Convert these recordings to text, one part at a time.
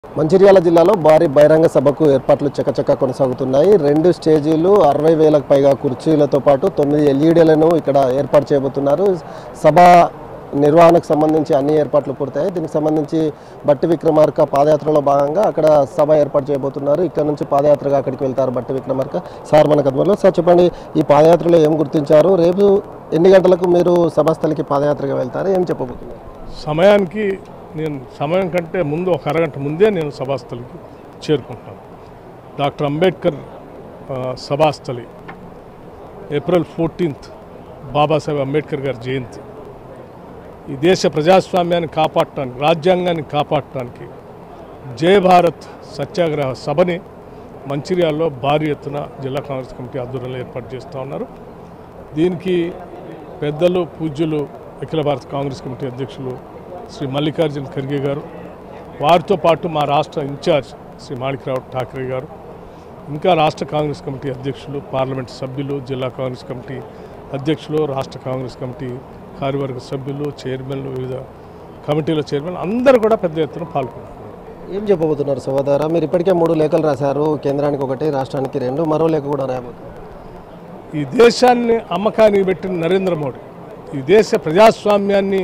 మంచిర్యాల జిల్లాలో భారీ బహిరంగ సభకు ఏర్పాట్లు చకచకా కొనసాగుతున్నాయి రెండు స్టేజీలు అరవై వేలకు పైగా కుర్చీలతో పాటు తొమ్మిది ఎల్ఈడీలను ఇక్కడ ఏర్పాటు చేయబోతున్నారు సభ నిర్వహణకు సంబంధించి అన్ని ఏర్పాట్లు పూర్తయ్యాయి దీనికి సంబంధించి బట్టి విక్రమార్క పాదయాత్రలో భాగంగా అక్కడ సభ ఏర్పాటు చేయబోతున్నారు ఇక్కడ నుంచి పాదయాత్రగా అక్కడికి వెళ్తారు బట్టి విక్రమార్క సార్ మన కథలో సార్ చెప్పండి ఈ పాదయాత్రలో ఏం గుర్తించారు రేపు ఎన్ని గంటలకు మీరు సభస్థలికి పాదయాత్రగా వెళ్తారు ఏం చెప్పబోతున్నారు సమయానికి నేను సమయం కంటే ముందు ఒక అరగంట ముందే నేను సభాస్థలికి చేరుకుంటాను డాక్టర్ అంబేద్కర్ ఆ, సభాస్థలి ఏప్రిల్ ఫోర్టీన్త్ బాబాసాహెబ్ అంబేద్కర్ గారి జయంతి ఈ దేశ ప్రజాస్వామ్యాన్ని కాపాడటానికి రాజ్యాంగాన్ని కాపాడటానికి జయ భారత్ సత్యాగ్రహ సభని మంచిర్యాలలో భారీ ఎత్తున జిల్లా కాంగ్రెస్ కమిటీ ఆధ్వర్యంలో ఏర్పాటు చేస్తూ ఉన్నారు దీనికి పెద్దలు పూజ్యులు అఖిల భారత కాంగ్రెస్ కమిటీ అధ్యక్షులు శ్రీ మల్లికార్జున ఖర్గే గారు వారితో పాటు మా రాష్ట్ర ఇన్ఛార్జ్ శ్రీ మాణిక్రావు ఠాకరే గారు ఇంకా రాష్ట్ర కాంగ్రెస్ కమిటీ అధ్యక్షులు పార్లమెంట్ సభ్యులు జిల్లా కాంగ్రెస్ కమిటీ అధ్యక్షులు రాష్ట్ర కాంగ్రెస్ కమిటీ కార్యవర్గ సభ్యులు చైర్మన్లు వివిధ కమిటీల చైర్మన్ అందరూ కూడా పెద్ద ఎత్తున పాల్గొన్నారు ఏం చెప్పబోతున్నారు సోదర మీరు ఇప్పటికే మూడు లేఖలు రాశారు కేంద్రానికి ఒకటి రాష్ట్రానికి రెండు మరో లేఖ కూడా రాయబోతున్నారు ఈ దేశాన్ని అమ్మకానికి పెట్టిన నరేంద్ర మోడీ ఈ దేశ ప్రజాస్వామ్యాన్ని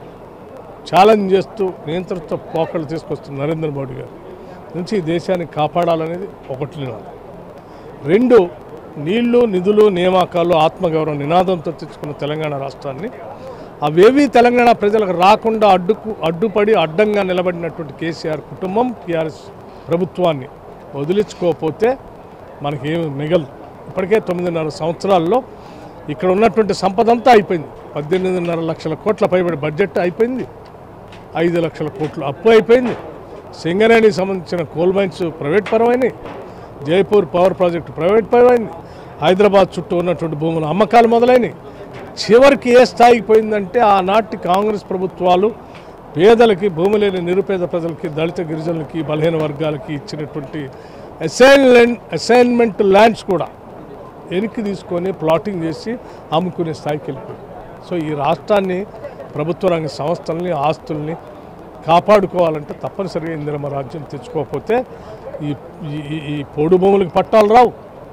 ఛాలెంజ్ చేస్తూ నియంత్రణతో పోకళ్ళు తీసుకొస్తున్న నరేంద్ర మోడీ గారు నుంచి ఈ దేశాన్ని కాపాడాలనేది ఒకటి నినాదం రెండు నీళ్లు నిధులు నియామకాలు ఆత్మగౌరవం నినాదంతో తెచ్చుకున్న తెలంగాణ రాష్ట్రాన్ని అవేవి తెలంగాణ ప్రజలకు రాకుండా అడ్డుకు అడ్డుపడి అడ్డంగా నిలబడినటువంటి కేసీఆర్ కుటుంబం టీఆర్ఎస్ ప్రభుత్వాన్ని వదిలించుకోకపోతే మనకేమి మిగలదు ఇప్పటికే తొమ్మిదిన్నర సంవత్సరాల్లో ఇక్కడ ఉన్నటువంటి సంపద అంతా అయిపోయింది పద్దెనిమిదిన్నర లక్షల కోట్ల పైబడి బడ్జెట్ అయిపోయింది ఐదు లక్షల కోట్లు అప్పు అయిపోయింది సింగరేణికి సంబంధించిన కోల్ మైన్స్ ప్రైవేట్ పరమైనవి జైపూర్ పవర్ ప్రాజెక్టు ప్రైవేట్ పరమైంది హైదరాబాద్ చుట్టూ ఉన్నటువంటి భూముల అమ్మకాలు మొదలైనవి చివరికి ఏ స్థాయికి పోయిందంటే ఆనాటి కాంగ్రెస్ ప్రభుత్వాలు పేదలకి భూమి లేని నిరుపేద ప్రజలకి దళిత గిరిజనులకి బలహీన వర్గాలకి ఇచ్చినటువంటి అసైన్మెంట్ అసైన్మెంట్ ల్యాండ్స్ కూడా వెనక్కి తీసుకొని ప్లాటింగ్ చేసి అమ్ముకునే స్థాయికి వెళ్ళిపోయింది సో ఈ రాష్ట్రాన్ని ప్రభుత్వ రంగ సంస్థల్ని ఆస్తుల్ని కాపాడుకోవాలంటే తప్పనిసరిగా ఇందిరమ్మ రాజ్యం తెచ్చుకోకపోతే ఈ ఈ- ఈ- ఈ పోడు భూములకు పట్టాలు రావు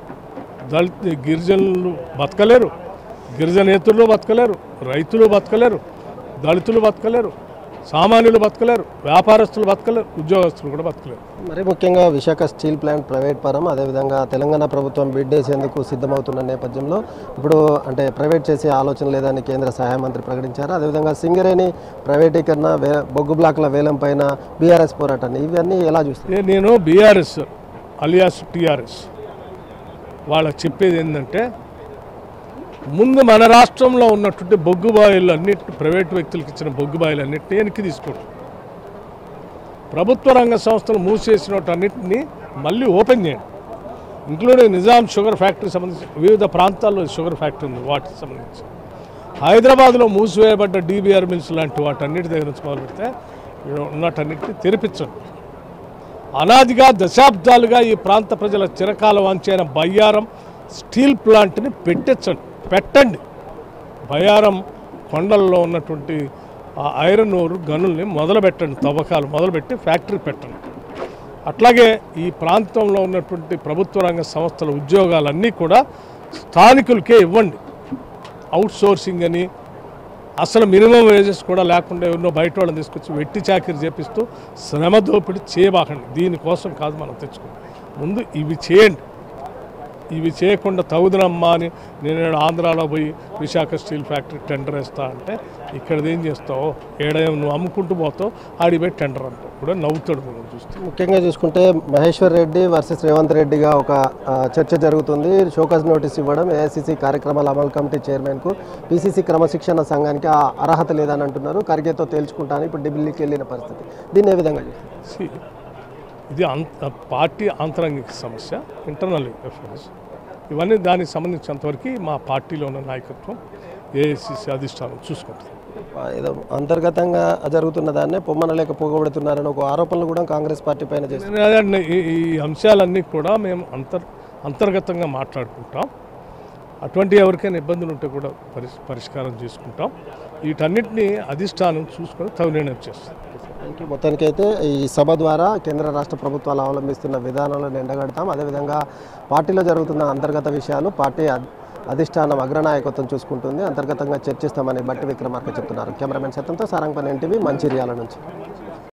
దళిత గిరిజనులు బతకలేరు గిరిజనేతరులు బతకలేరు రైతులు బతకలేరు దళితులు బతకలేరు సామాన్యులు బతకలేరు వ్యాపారస్తులు బతకలేరు ఉద్యోగస్తులు కూడా బతకలేరు మరి ముఖ్యంగా విశాఖ స్టీల్ ప్లాంట్ ప్రైవేట్ పరం అదేవిధంగా తెలంగాణ ప్రభుత్వం బిడ్ వేసేందుకు సిద్ధమవుతున్న నేపథ్యంలో ఇప్పుడు అంటే ప్రైవేట్ చేసే ఆలోచన లేదని కేంద్ర సహాయ మంత్రి ప్రకటించారు అదేవిధంగా సింగరేణి ప్రైవేటీకరణ వే బొగ్గు బ్లాక్ల వేలం పైన బీఆర్ఎస్ పోరాటాన్ని ఇవన్నీ ఎలా చూస్తారు ఏ నేను బీఆర్ఎస్ అలియాస్ టీఆర్ఎస్ వాళ్ళకి చెప్పేది ఏంటంటే ముందు మన రాష్ట్రంలో ఉన్నటువంటి బొగ్గు బాయిలు అన్నిటి ప్రైవేట్ వ్యక్తులకు ఇచ్చిన బొగ్గు బాయిలు అన్నింటినీ వెనక్కి తీసుకోండి ప్రభుత్వ రంగ సంస్థలు మూసేసినటన్నిటిని మళ్ళీ ఓపెన్ చేయండి ఇంక్లూడింగ్ నిజాం షుగర్ ఫ్యాక్టరీ సంబంధించి వివిధ ప్రాంతాల్లో షుగర్ ఫ్యాక్టరీ ఉంది వాటికి సంబంధించి హైదరాబాద్లో మూసివేయబడ్డ డీబీఆర్ మిల్స్ లాంటి వాటన్నిటి దగ్గర నుంచి మొదలు పెడితే ఉన్నటన్నిటిని తెరిపించండి అనాదిగా దశాబ్దాలుగా ఈ ప్రాంత ప్రజల చిరకాల వాంచైన బయ్యారం స్టీల్ ప్లాంట్ని పెట్టించండి పెట్టండి బయ్యారం కొండల్లో ఉన్నటువంటి ఆ ఐరన్ ఓర్ గనుల్ని మొదలు పెట్టండి తవ్వకాలు మొదలుపెట్టి ఫ్యాక్టరీ పెట్టండి అట్లాగే ఈ ప్రాంతంలో ఉన్నటువంటి ప్రభుత్వ రంగ సంస్థల ఉద్యోగాలన్నీ కూడా స్థానికులకే ఇవ్వండి అవుట్ సోర్సింగ్ అని అసలు మినిమం వేజెస్ కూడా లేకుండా ఎన్నో బయట వాళ్ళని తీసుకొచ్చి వెట్టి చాకిరి చేపిస్తూ శ్రమ దోపిడీ చేయబాకండి దీనికోసం కాదు మనం తెచ్చుకోండి ముందు ఇవి చేయండి ఇవి చేయకుండా తగుదనమ్మా అని నేను ఈడ ఆంధ్రాలో పోయి విశాఖ స్టీల్ ఫ్యాక్టరీ టెండర్ వేస్తా అంటే ఇక్కడ ఏం చేస్తావు ఏడేం నువ్వు అమ్ముకుంటూ పోతావు ఆడికి పోయి టెండర్ అంటావు కూడా నవ్వుతాడు మనం చూస్తే ముఖ్యంగా చూసుకుంటే మహేశ్వర్ రెడ్డి వర్సెస్ రేవంత్ రెడ్డిగా ఒక ఆ, చర్చ జరుగుతుంది షోకాజ్ నోటీస్ ఇవ్వడం ఏఐసిసి కార్యక్రమాల అమలు కమిటీ చైర్మన్కు పిసిసి క్రమశిక్షణ సంఘానికి ఆ అర్హత లేదని అంటున్నారు ఖర్గేతో తేల్చుకుంటాను ఇప్పుడు ఢిల్లీకి వెళ్ళిన పరిస్థితి దీన్ని ఏ విధంగా చూస్తారు? See, ఇది అంత పార్టీ ఆంతరంగిక సమస్య ఇంటర్నల్ అఫేర్స్ ఇవన్నీ దానికి సంబంధించినంతవరకు మా పార్టీలో ఉన్న నాయకత్వం ఏఐసిసి అధిష్టానం చూసుకుంటుంది ఏదో అంతర్గతంగా జరుగుతున్న దాన్నే పొమ్మనలేక పోగొడుతున్నారని ఒక ఆరోపణలు కూడా కాంగ్రెస్ పార్టీ పైన చేస్తారు నేను అదే అన్న, ఈ ఈ అంశాలన్నీ కూడా మేము అంతర్ అంతర్గతంగా మాట్లాడుకుంటాం అటువంటి ఎవరికైనా ఇబ్బందులు ఉంటే కూడా పరిష్ పరిష్కారం చేసుకుంటాం వీటన్నిటిని అధిష్టానం చూసుకొని తగు నిర్ణయం చేస్తాం థ్యాంక్ యూ మొత్తానికైతే ఈ సభ ద్వారా కేంద్ర రాష్ట్ర ప్రభుత్వాలు అవలంబిస్తున్న విధానాలను ఎండగడతాం అదేవిధంగా పార్టీలో జరుగుతున్న అంతర్గత విషయాలు పార్టీ అధ్- అధిష్టానం అగ్రనాయకత్వం చూసుకుంటుంది అంతర్గతంగా చర్చిస్తామని బట్టి విక్రమార్క చెప్తున్నారు కెమెరామెన్ సత్యంతో సారంగపల్లి ఎన్టీవీ మంచిర్యాల నుంచి